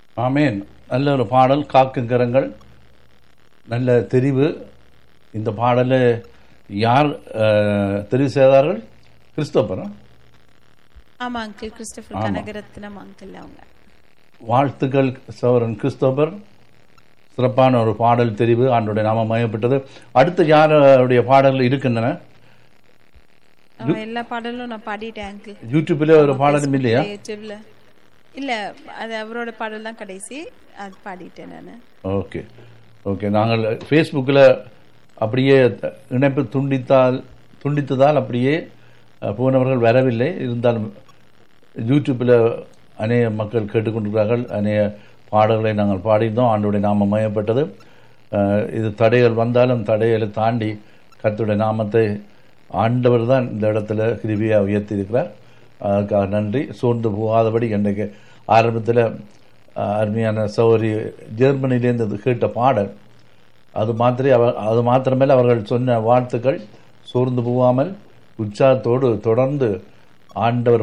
ஆமேன் நல்ல ஒரு பாடல் காக்கும் கரங்கள் நல்ல தெரிவு இந்த பாடலை யார் அஹ், தெரிவு செய்தார்கள் கிறிஸ்தோபரா ஆமா அங்கிள் கிறிஸ்டபர் ஆமா. கனகரத்னம் அங்கிள் அவங்க வாழ்த்துக்கள் சோரன் கிறிஸ்தோபர் சிறப்பான ஒரு பாடல் தெரிவு ஆண்டுடைய நாம மயப்பட்டது அடுத்து யாருடைய பாடல்கள் இருக்கின்றன அவன் எல்லா பாடலும் நான் பாடிட்டேன் அங்கிள் யூடியூப்ல ஒரு பாடலும் இல்லையா யூடியூப்ல இல்ல அது அவரோட பாடல் தான் கடைசி அது பாடிட்டேன் நானு ஓகே ஓகே நாங்கள் ஃபேஸ்புக்கில் அப்படியே த- இணைப்பு துண்டித்தால் துண்டித்ததால் அப்படியே அஹ், போனவர்கள் வரவில்லை இருந்தாலும் யூடியூப்பில் அநேக மக்கள் கேட்டுக்கொண்டிருக்கிறார்கள் அநேக பாடல்களை நாங்கள் பாடியிருந்தோம் ஆண்டுடைய நாமம் மயப்பட்டது அஹ், இது தடைகள் வந்தாலும் தடைகளை தாண்டி கர்த்தருடைய நாமத்தை ஆண்டவர் தான் இந்த இடத்துல கிருபியாக உயர்த்தியிருக்கிறார் அதுக்காக நன்றி சோர்ந்து போகாதபடி இன்றைக்கு ஆரம்பத்தில் அருமையான சௌரி ஜெர்மனிலேருந்து அது கேட்ட பாடல் அது மாத்திரை அவர் அது மாத்திரமேல அவர்கள் சொன்ன வாழ்த்துக்கள் சோர்ந்து போகாமல் உற்சாகத்தோடு தொடர்ந்து ஆண்டவர்